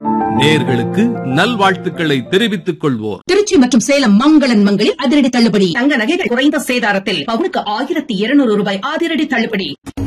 நேர்களுக்கு நல்வாழ்த்துக்களை தெரிவித்துக் கொள்வோர் திருச்சி மற்றும் சேலம் மங்களன் மங்களில் அதிரடி தள்ளுபடி தங்க நகைகள் குறைந்த சேதாரத்தில் பவுனுக்கு ஆயிரத்தி இருநூறு ரூபாய் அதிரடி தள்ளுபடி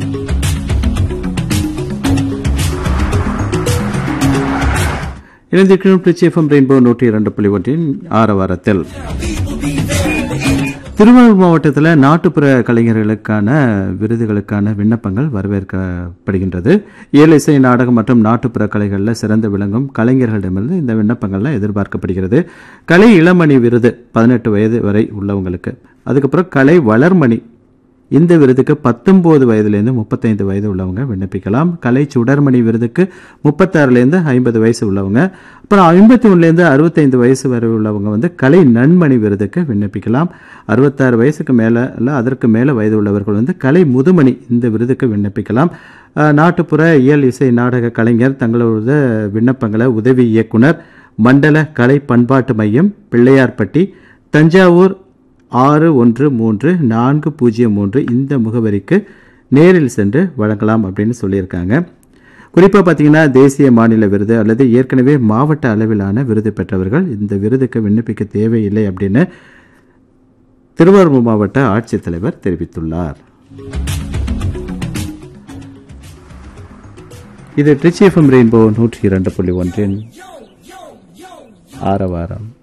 இணைந்திருக்கிறோம் திருச்சி எஃப்எம் ரெயின்போ நூற்றி இரண்டு புள்ளி ஒன்றின் ஆரவாரத்தில் திருவாரூர் மாவட்டத்தில் நாட்டுப்புற கலைஞர்களுக்கான விருதுகளுக்கான விண்ணப்பங்கள் வரவேற்கப்படுகின்றது இயல் இசை நாடகம் மற்றும் நாட்டுப்புற கலைகளில் சிறந்து விளங்கும் கலைஞர்களிடமிருந்து இந்த விண்ணப்பங்கள்லாம் எதிர்பார்க்கப்படுகிறது கலை இளமணி விருது பதினெட்டு வயது வரை உள்ளவங்களுக்கு அதுக்கப்புறம் கலை வளர்மணி இந்த விருதுக்கு பத்தொன்பது வயதுலேருந்து முப்பத்தைந்து வயது உள்ளவங்க விண்ணப்பிக்கலாம் கலை சுடர்மணி விருதுக்கு முப்பத்தாறுலேருந்து ஐம்பது வயசு உள்ளவங்க அப்புறம் ஐம்பத்தி ஒன்றுலேருந்து அறுபத்தைந்து வயசு வரை உள்ளவங்க வந்து கலை நன்மணி விருதுக்கு விண்ணப்பிக்கலாம் அறுபத்தாறு வயசுக்கு மேலே இல்லை அதற்கு மேலே வயது உள்ளவர்கள் வந்து கலை முதுமணி இந்த விருதுக்கு விண்ணப்பிக்கலாம் அஹ், நாட்டுப்புற இயல் இசை நாடக கலைஞர் தங்களோட விண்ணப்பங்களை உதவி இயக்குனர் மண்டல கலை பண்பாட்டு மையம் பிள்ளையார்பட்டி தஞ்சாவூர் ஆறு ஒன்று மூன்று நான்கு பூஜ்ஜியம் மூன்று இந்த முகவரிக்கு நேரில் சென்று வழங்கலாம் அப்படின்னு சொல்லியிருக்காங்க குறிப்பாக பார்த்தீங்கன்னா தேசிய மாநில விருது அல்லது ஏற்கனவே மாவட்ட அளவிலான விருது பெற்றவர்கள் இந்த விருதுக்கு விண்ணப்பிக்க தேவையில்லை அப்படின்னு திருவாரூர் மாவட்ட ஆட்சித்தலைவர் தெரிவித்துள்ளார் இது ட்ரிச்சி எஃப்எம் ரெயின்போ நூற்றி இரண்டு புள்ளி ஒன்றின் ஆரவாரம்